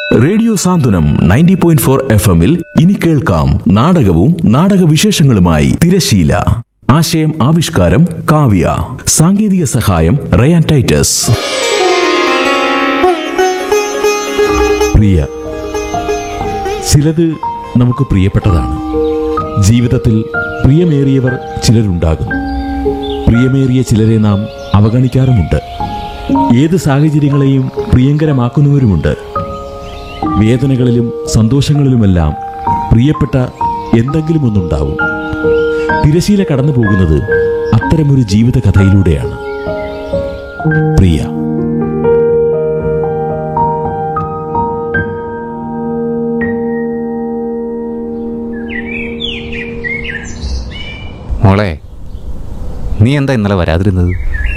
radio Santhwanam ninety point four F എമ്മിൽ ഇനി കേൾക്കാം നാടകവും നാടക വിശേഷങ്ങളുമായി തിരശീല ആശയം ആവിഷ്കാരം കാവ്യ സാങ്കേതിക സഹായം റയാൻ ടൈറ്റസ് പ്രിയ ചിലത് നമുക്ക് പ്രിയപ്പെട്ടതാണ് ജീവിതത്തിൽ പ്രിയമേറിയവർ ചിലരുണ്ടാകും പ്രിയമേറിയ ചിലരെ നാം അവഗണിക്കാറുമുണ്ട് ഏത് സാഹചര്യങ്ങളെയും പ്രിയങ്കരമാക്കുന്നവരുമുണ്ട് വേദനകളിലും സന്തോഷങ്ങളിലുമെല്ലാം പ്രിയപ്പെട്ട എന്തെങ്കിലും ഒന്നുണ്ടാവും തിരശീല കടന്നു പോകുന്നത് അത്തരമൊരു ജീവിത കഥയിലൂടെയാണ് പ്രിയ മോളെ നീ എന്താ ഇന്നലെ വരാതിരുന്നത്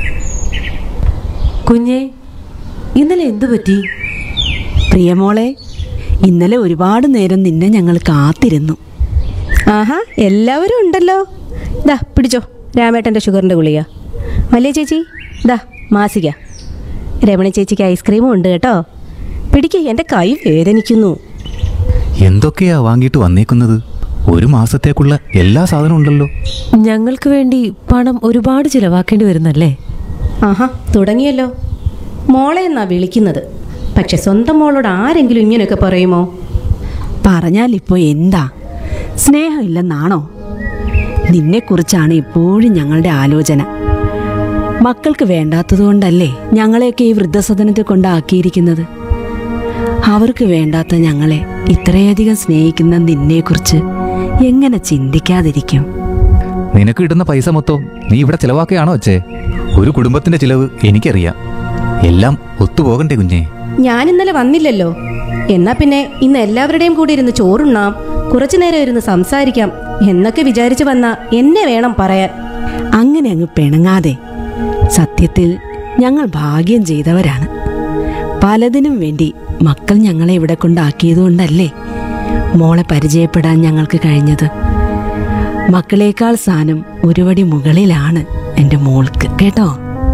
കുഞ്ഞെ ഇന്നലെ എന്തു പറ്റി പ്രിയമോളെ ഇന്നലെ ഒരുപാട് നേരം നിന്നെ ഞങ്ങൾ കാത്തിരുന്നു ആഹാ എല്ലാവരും ഉണ്ടല്ലോ ദാ പിടിച്ചോ രാമേട്ടൻ്റെ ഷുഗറിൻ്റെ ഗുളിക വലിയ ചേച്ചി ദാ മാസിക രമണി ചേച്ചിക്ക് ഐസ്ക്രീമും ഉണ്ട് കേട്ടോ പിടിക്ക് എൻ്റെ കൈ വേദനിക്കുന്നു എന്തൊക്കെയാ വാങ്ങിയിട്ട് വന്നേക്കുന്നത് ഒരു മാസത്തേക്കുള്ള എല്ലാ സാധനവും ഉണ്ടല്ലോ ഞങ്ങൾക്ക് വേണ്ടി പണം ഒരുപാട് ചിലവാക്കേണ്ടി വരുന്നല്ലേ ആഹാ തുടങ്ങിയല്ലോ മോളെ എന്നാ വിളിക്കുന്നത് പക്ഷെ സ്വന്തം മോളോട് ആരെങ്കിലും ഇങ്ങനെയൊക്കെ പറയുമോ പറഞ്ഞാൽ ഇപ്പോൾ എന്താ സ്നേഹമില്ലെന്നാണോ നിന്നെക്കുറിച്ചാണ് ഇപ്പോഴും ഞങ്ങളുടെ ആലോചന മക്കൾക്ക് വേണ്ടാത്തതുകൊണ്ടല്ലേ ഞങ്ങളെയൊക്കെ ഈ വൃദ്ധസദനത്തിൽ കൊണ്ടാക്കിയിരിക്കുന്നത് അവർക്ക് വേണ്ടാത്ത ഞങ്ങളെ ഇത്രയധികം സ്നേഹിക്കുന്ന നിന്നെക്കുറിച്ച് എങ്ങനെ ചിന്തിക്കാതിരിക്കും നിനക്ക് കിട്ടുന്ന പൈസ മൊത്തം നീ ഇവിടെ ചിലവാക്കുകയാണോ അച്ഛേ ഒരു കുടുംബത്തിന്റെ ചിലവ് എനിക്കറിയാം എല്ലാം ഒത്തുപോകണ്ടേ കുഞ്ഞേ ഞാൻ ഇന്നലെ വന്നില്ലല്ലോ എന്നാ പിന്നെ ഇന്ന് എല്ലാവരുടെയും കൂടി ഇരുന്ന് ചോറുണ്ണാം കുറച്ചു നേരം ഇരുന്ന് സംസാരിക്കാം എന്നൊക്കെ വിചാരിച്ചു വന്ന എന്നെ വേണം പറയാൻ അങ്ങനെ അങ്ങ് പിണങ്ങാതെ സത്യത്തിൽ ഞങ്ങൾ ഭാഗ്യം ചെയ്തവരാണ് പലതിനും വേണ്ടി മക്കൾ ഞങ്ങളെ ഇവിടെ കൊണ്ടാക്കിയതുകൊണ്ടല്ലേ മോളെ പരിചയപ്പെടാൻ ഞങ്ങൾക്ക് കഴിഞ്ഞത് മക്കളേക്കാൾ സ്ഥാനം ഒരുപടി മുകളിലാണ് എൻ്റെ മോൾക്ക് കേട്ടോ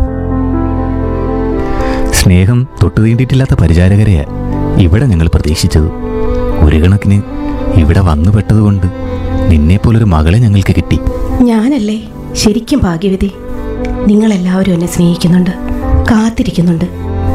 സ്നേഹം തൊട്ടു തീണ്ടിയിട്ടില്ലാത്ത പരിചാരകരെയാ ഇവിടെ ഞങ്ങൾ പ്രതീക്ഷിച്ചത് ഒരു കണക്കിന് ഇവിടെ വന്നു പെട്ടതുകൊണ്ട് നിന്നെപ്പോലൊരു മകളെ ഞങ്ങൾക്ക് കിട്ടി ഞാനല്ലേ ശരിക്കും ഭാഗ്യവതി നിങ്ങളെല്ലാവരും എന്നെ സ്നേഹിക്കുന്നുണ്ട് കാത്തിരിക്കുന്നുണ്ട്